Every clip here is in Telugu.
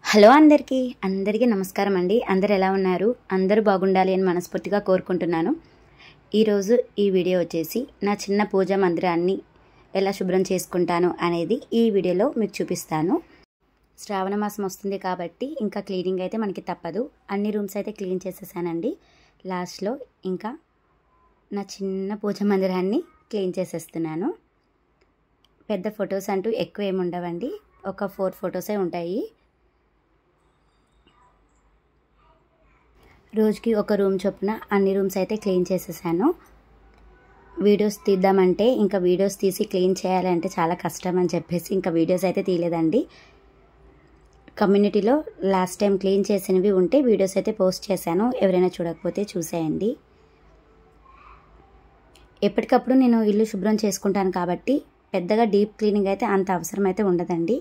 హలో అందరికీ అందరికీ నమస్కారం అండి అందరు ఎలా ఉన్నారు అందరూ బాగుండాలి అని మనస్ఫూర్తిగా కోరుకుంటున్నాను ఈరోజు ఈ వీడియో వచ్చేసి నా చిన్న పూజా మందిరాన్ని ఎలా శుభ్రం చేసుకుంటాను అనేది ఈ వీడియోలో మీకు చూపిస్తాను శ్రావణ మాసం వస్తుంది కాబట్టి ఇంకా క్లీనింగ్ అయితే మనకి తప్పదు అన్ని రూమ్స్ అయితే క్లీన్ చేసేసానండి లాస్ట్లో ఇంకా నా చిన్న పూజ మందిరాన్ని క్లీన్ చేసేస్తున్నాను పెద్ద ఫొటోస్ అంటూ ఎక్కువ ఏమి ఉండవండి ఒక ఫోర్ ఫొటోసే ఉంటాయి రోజుకి ఒక రూమ్ చొప్పున అన్ని రూమ్స్ అయితే క్లీన్ చేసేసాను వీడియోస్ తీద్దామంటే ఇంకా వీడియోస్ తీసి క్లీన్ చేయాలంటే చాలా కష్టం అని చెప్పేసి ఇంకా వీడియోస్ అయితే తీయలేదండి కమ్యూనిటీలో లాస్ట్ టైం క్లీన్ చేసినవి ఉంటే వీడియోస్ అయితే పోస్ట్ చేశాను ఎవరైనా చూడకపోతే చూసేయండి ఎప్పటికప్పుడు నేను ఇల్లు శుభ్రం చేసుకుంటాను కాబట్టి పెద్దగా డీప్ క్లీనింగ్ అయితే అంత అవసరం అయితే ఉండదండి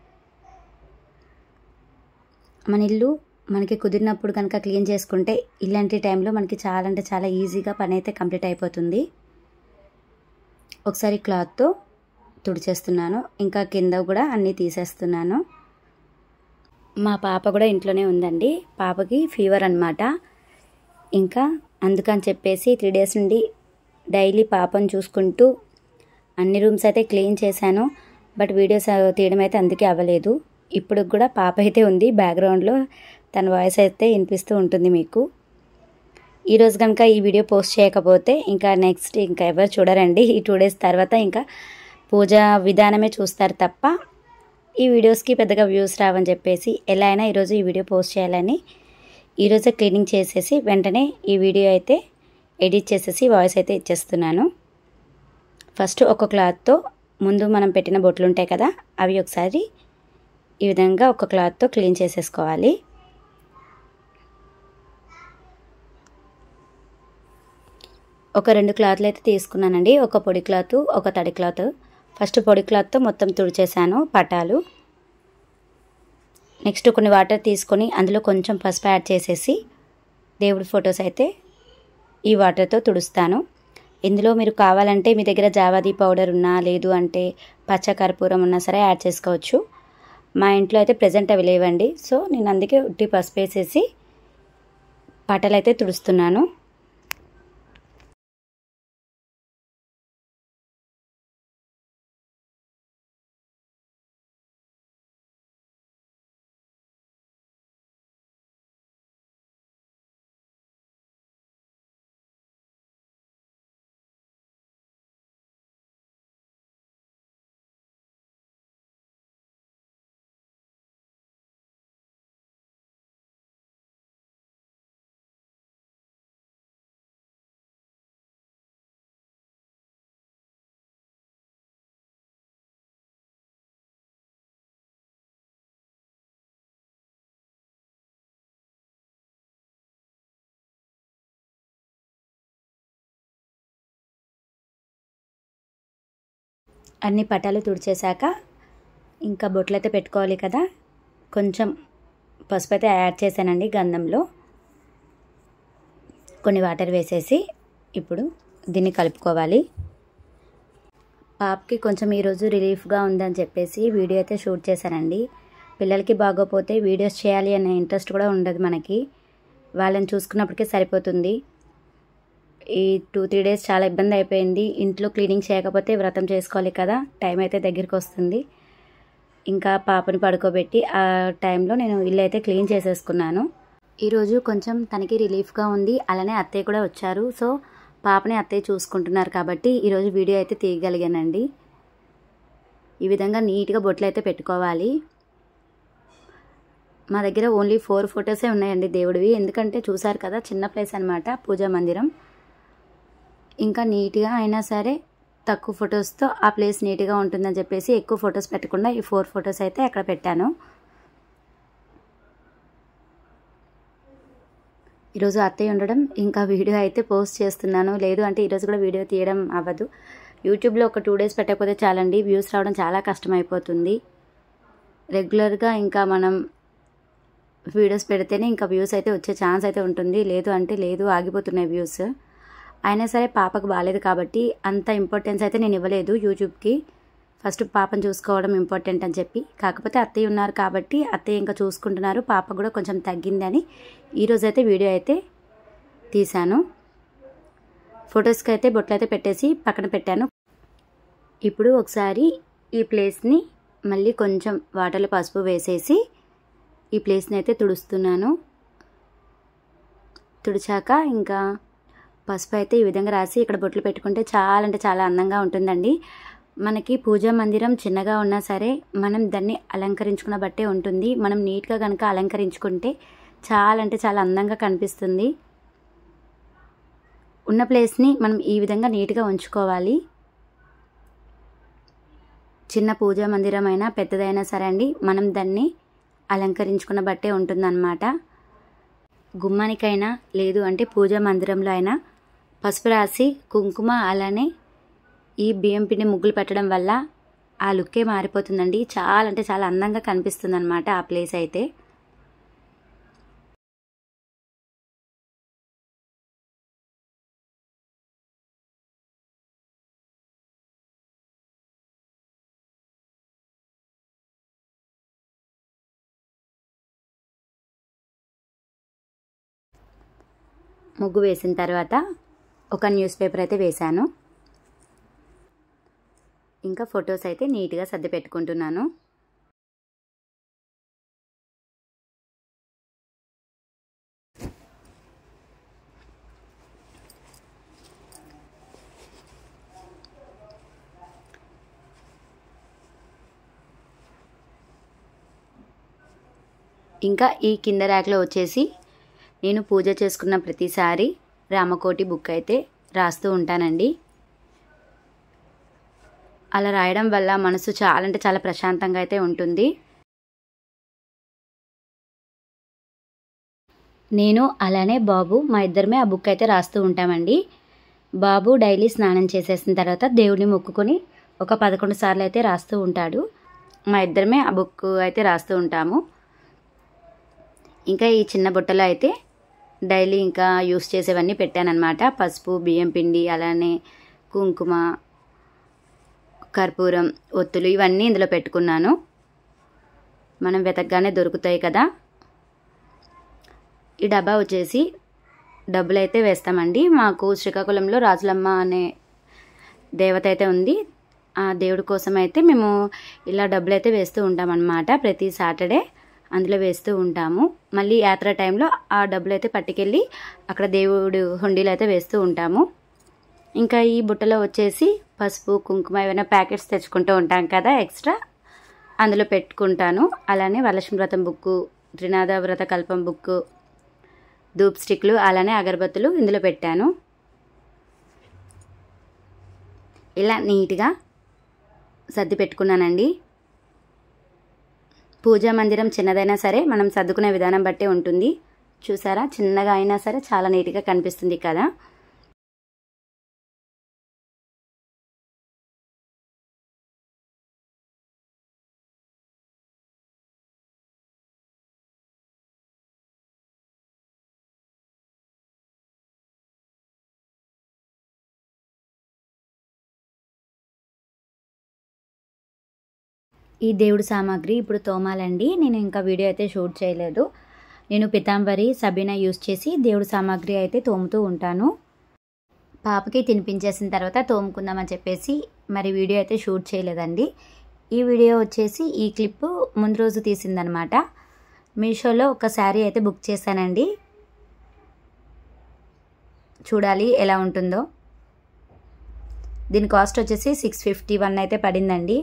మన ఇల్లు మనకి కుదిరినప్పుడు కనుక క్లీన్ చేసుకుంటే ఇలాంటి టైంలో మనకి చాలా అంటే చాలా ఈజీగా పని అయితే కంప్లీట్ అయిపోతుంది ఒకసారి క్లాత్తో తుడిచేస్తున్నాను ఇంకా కింద కూడా అన్నీ తీసేస్తున్నాను మా పాప కూడా ఇంట్లోనే ఉందండి పాపకి ఫీవర్ అనమాట ఇంకా అందుకని చెప్పేసి త్రీ డేస్ నుండి డైలీ పాపను చూసుకుంటూ అన్ని రూమ్స్ అయితే క్లీన్ చేశాను బట్ వీడియోస్ తీయడం అయితే అందుకే అవ్వలేదు ఇప్పుడు కూడా పాప అయితే ఉంది బ్యాక్గ్రౌండ్లో తన వాయిస్ అయితే వినిపిస్తూ ఉంటుంది మీకు ఈరోజు కనుక ఈ వీడియో పోస్ట్ చేయకపోతే ఇంకా నెక్స్ట్ ఇంకా ఎవరు చూడరండి ఈ టూ డేస్ తర్వాత ఇంకా పూజ విధానమే చూస్తారు తప్ప ఈ వీడియోస్కి పెద్దగా వ్యూస్ రావని చెప్పేసి ఎలా అయినా ఈరోజు ఈ వీడియో పోస్ట్ చేయాలని ఈరోజే క్లీనింగ్ చేసేసి వెంటనే ఈ వీడియో అయితే ఎడిట్ చేసేసి వాయిస్ అయితే ఇచ్చేస్తున్నాను ఫస్ట్ ఒక క్లాత్తో ముందు మనం పెట్టిన బొట్లు ఉంటాయి కదా అవి ఒకసారి ఈ విధంగా ఒక క్లాత్తో క్లీన్ చేసేసుకోవాలి ఒక రెండు క్లాత్లు అయితే తీసుకున్నానండి ఒక పొడి క్లాత్ ఒక తడి క్లాత్ ఫస్ట్ పొడి క్లాత్తో మొత్తం తుడిచేసాను పటాలు నెక్స్ట్ కొన్ని వాటర్ తీసుకొని అందులో కొంచెం పసుపు యాడ్ చేసేసి దేవుడి ఫొటోస్ అయితే ఈ వాటర్తో తుడుస్తాను ఇందులో మీరు కావాలంటే మీ దగ్గర జావాది పౌడర్ ఉన్నా లేదు అంటే పచ్చ కర్పూరం ఉన్నా సరే యాడ్ చేసుకోవచ్చు మా ఇంట్లో అయితే ప్రజెంట్ అవి లేవండి సో నేను అందుకే ఉట్టి పసుపు వేసేసి పటలు అయితే తుడుస్తున్నాను అన్ని పటాలు తుడిచేశాక ఇంకా బొట్లు అయితే పెట్టుకోవాలి కదా కొంచెం పసుపు అయితే యాడ్ చేశానండి గంధంలో కొన్ని వాటర్ వేసేసి ఇప్పుడు దీన్ని కలుపుకోవాలి పాపకి కొంచెం ఈరోజు రిలీఫ్గా ఉందని చెప్పేసి వీడియో అయితే షూట్ చేశానండి పిల్లలకి బాగోపోతే వీడియోస్ చేయాలి అనే ఇంట్రెస్ట్ కూడా ఉండదు మనకి వాళ్ళని చూసుకున్నప్పటికీ సరిపోతుంది ఈ టూ త్రీ డేస్ చాలా ఇబ్బంది అయిపోయింది ఇంట్లో క్లీనింగ్ చేయకపోతే వ్రతం చేసుకోవాలి కదా టైం అయితే దగ్గరికి వస్తుంది ఇంకా పాపని పడుకోబెట్టి ఆ టైంలో నేను ఇల్లు అయితే క్లీన్ చేసేసుకున్నాను ఈరోజు కొంచెం తనకి రిలీఫ్గా ఉంది అలానే అత్తయ్య కూడా వచ్చారు సో పాపని అత్తయ్య చూసుకుంటున్నారు కాబట్టి ఈరోజు వీడియో అయితే తీయగలిగానండి ఈ విధంగా నీట్గా బొట్లు అయితే పెట్టుకోవాలి మా దగ్గర ఓన్లీ ఫోర్ ఫొటోసే ఉన్నాయండి దేవుడివి ఎందుకంటే చూసారు కదా చిన్న ప్లేస్ అనమాట పూజా మందిరం ఇంకా నీట్గా అయినా సరే తక్కువ ఫొటోస్తో ఆ ప్లేస్ నీట్గా ఉంటుందని చెప్పేసి ఎక్కువ ఫొటోస్ పెట్టకుండా ఈ ఫోర్ ఫొటోస్ అయితే అక్కడ పెట్టాను ఈరోజు అత్తయ్య ఉండడం ఇంకా వీడియో అయితే పోస్ట్ చేస్తున్నాను లేదు అంటే ఈరోజు కూడా వీడియో తీయడం అవ్వదు యూట్యూబ్లో ఒక టూ డేస్ పెట్టకపోతే చాలండి వ్యూస్ రావడం చాలా కష్టమైపోతుంది రెగ్యులర్గా ఇంకా మనం వీడియోస్ పెడితేనే ఇంకా వ్యూస్ అయితే వచ్చే ఛాన్స్ అయితే ఉంటుంది లేదు అంటే లేదు ఆగిపోతున్నాయి వ్యూస్ అయినా సరే పాపకు బాగాలేదు కాబట్టి అంత ఇంపార్టెన్స్ అయితే నేను ఇవ్వలేదు యూట్యూబ్కి ఫస్ట్ పాపను చూసుకోవడం ఇంపార్టెంట్ అని చెప్పి కాకపోతే అత్తయ్య ఉన్నారు కాబట్టి అత్తయ్య ఇంకా చూసుకుంటున్నారు పాప కూడా కొంచెం తగ్గిందని ఈరోజు అయితే వీడియో అయితే తీశాను ఫొటోస్కి అయితే బొట్లు అయితే పెట్టేసి పక్కన పెట్టాను ఇప్పుడు ఒకసారి ఈ ప్లేస్ని మళ్ళీ కొంచెం వాటర్లో పసుపు వేసేసి ఈ ప్లేస్ని అయితే తుడుస్తున్నాను తుడిచాక ఇంకా పసుపు అయితే ఈ విధంగా రాసి ఇక్కడ బొట్లు పెట్టుకుంటే చాలా అంటే చాలా అందంగా ఉంటుందండి మనకి పూజా మందిరం చిన్నగా ఉన్నా సరే మనం దాన్ని అలంకరించుకున్న బట్టే ఉంటుంది మనం నీట్గా కనుక అలంకరించుకుంటే చాలా అంటే చాలా అందంగా కనిపిస్తుంది ఉన్న ప్లేస్ని మనం ఈ విధంగా నీట్గా ఉంచుకోవాలి చిన్న పూజా మందిరం అయినా పెద్దదైనా సరే అండి మనం దాన్ని అలంకరించుకున్న బట్టే ఉంటుందన్నమాట గుమ్మానికైనా లేదు అంటే పూజా మందిరంలో అయినా పసుపు రాసి కుంకుమ అలానే ఈ బియ్యం పిండి ముగ్గులు పెట్టడం వల్ల ఆ లుక్కే మారిపోతుందండి చాలా అంటే చాలా అందంగా కనిపిస్తుంది అనమాట ఆ ప్లేస్ అయితే ముగ్గు వేసిన తర్వాత ఒక న్యూస్ పేపర్ అయితే వేశాను ఇంకా ఫొటోస్ అయితే నీట్గా సర్ది పెట్టుకుంటున్నాను ఇంకా ఈ కింద ర్యాక్లో వచ్చేసి నేను పూజ చేసుకున్న ప్రతిసారి రామకోటి బుక్ అయితే రాస్తూ ఉంటానండి అలా రాయడం వల్ల మనసు చాలా అంటే చాలా ప్రశాంతంగా అయితే ఉంటుంది నేను అలానే బాబు మా ఇద్దరమే ఆ బుక్ అయితే రాస్తూ ఉంటామండి బాబు డైలీ స్నానం చేసేసిన తర్వాత దేవుడిని మొక్కుకొని ఒక పదకొండు సార్లు అయితే రాస్తూ ఉంటాడు మా ఇద్దరమే ఆ బుక్ అయితే రాస్తూ ఉంటాము ఇంకా ఈ చిన్న బుట్టలో అయితే డైలీ ఇంకా యూస్ చేసేవన్నీ పెట్టానన్నమాట పసుపు బియ్యం పిండి అలానే కుంకుమ కర్పూరం ఒత్తులు ఇవన్నీ ఇందులో పెట్టుకున్నాను మనం వెతకగానే దొరుకుతాయి కదా ఈ డబ్బా వచ్చేసి డబ్బులు అయితే వేస్తామండి మాకు శ్రీకాకుళంలో రాజులమ్మ అనే దేవత అయితే ఉంది ఆ దేవుడి కోసం అయితే మేము ఇలా డబ్బులు అయితే వేస్తూ ఉంటామన్నమాట ప్రతి సాటర్డే అందులో వేస్తూ ఉంటాము మళ్ళీ యాత్ర టైంలో ఆ డబ్బులు అయితే పట్టుకెళ్ళి అక్కడ దేవుడు హుండీలు అయితే వేస్తూ ఉంటాము ఇంకా ఈ బుట్టలో వచ్చేసి పసుపు కుంకుమ ఏమైనా ప్యాకెట్స్ తెచ్చుకుంటూ ఉంటాం కదా ఎక్స్ట్రా అందులో పెట్టుకుంటాను అలానే వరలక్ష్మి వ్రతం బుక్కు త్రినాథ వ్రత కల్పం బుక్కు ధూప్ స్టిక్లు అలానే అగరబత్తులు ఇందులో పెట్టాను ఇలా నీట్గా సర్ది పెట్టుకున్నానండి పూజా మందిరం చిన్నదైనా సరే మనం సర్దుకునే విధానం బట్టే ఉంటుంది చూసారా చిన్నగా అయినా సరే చాలా నీట్గా కనిపిస్తుంది కదా ఈ దేవుడి సామాగ్రి ఇప్పుడు తోమాలండి నేను ఇంకా వీడియో అయితే షూట్ చేయలేదు నేను పితాంబరి సబీనా యూస్ చేసి దేవుడి సామాగ్రి అయితే తోముతూ ఉంటాను పాపకి తినిపించేసిన తర్వాత తోముకుందామని చెప్పేసి మరి వీడియో అయితే షూట్ చేయలేదండి ఈ వీడియో వచ్చేసి ఈ క్లిప్ ముందు రోజు తీసిందనమాట మీషోలో ఒక శారీ అయితే బుక్ చేశానండి చూడాలి ఎలా ఉంటుందో దీని కాస్ట్ వచ్చేసి సిక్స్ ఫిఫ్టీ వన్ అయితే పడిందండి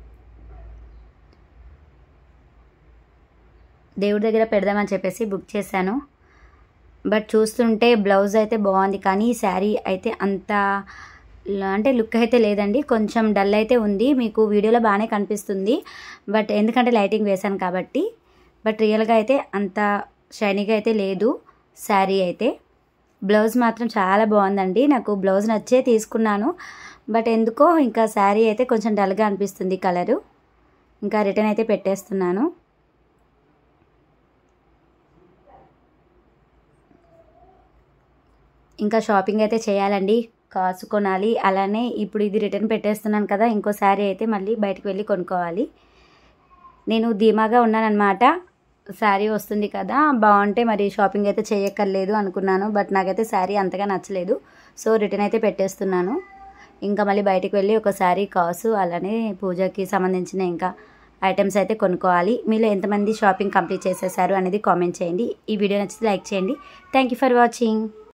దేవుడి దగ్గర పెడదామని చెప్పేసి బుక్ చేశాను బట్ చూస్తుంటే బ్లౌజ్ అయితే బాగుంది కానీ ఈ శారీ అయితే అంత అంటే లుక్ అయితే లేదండి కొంచెం డల్ అయితే ఉంది మీకు వీడియోలో బాగానే కనిపిస్తుంది బట్ ఎందుకంటే లైటింగ్ వేశాను కాబట్టి బట్ రియల్గా అయితే అంత షైనీగా అయితే లేదు శారీ అయితే బ్లౌజ్ మాత్రం చాలా బాగుందండి నాకు బ్లౌజ్ నచ్చే తీసుకున్నాను బట్ ఎందుకో ఇంకా శారీ అయితే కొంచెం డల్గా అనిపిస్తుంది కలరు ఇంకా రిటర్న్ అయితే పెట్టేస్తున్నాను ఇంకా షాపింగ్ అయితే చేయాలండి కాసు కొనాలి అలానే ఇప్పుడు ఇది రిటర్న్ పెట్టేస్తున్నాను కదా ఇంకో శారీ అయితే మళ్ళీ బయటకు వెళ్ళి కొనుక్కోవాలి నేను ధీమాగా ఉన్నానన్నమాట శారీ వస్తుంది కదా బాగుంటే మరి షాపింగ్ అయితే చేయక్కర్లేదు అనుకున్నాను బట్ నాకైతే శారీ అంతగా నచ్చలేదు సో రిటర్న్ అయితే పెట్టేస్తున్నాను ఇంకా మళ్ళీ బయటకు వెళ్ళి ఒక శారీ కాసు అలానే పూజకి సంబంధించిన ఇంకా ఐటమ్స్ అయితే కొనుక్కోవాలి మీలో ఎంతమంది షాపింగ్ కంప్లీట్ చేసేసారు అనేది కామెంట్ చేయండి ఈ వీడియో నచ్చితే లైక్ చేయండి థ్యాంక్ యూ ఫర్ వాచింగ్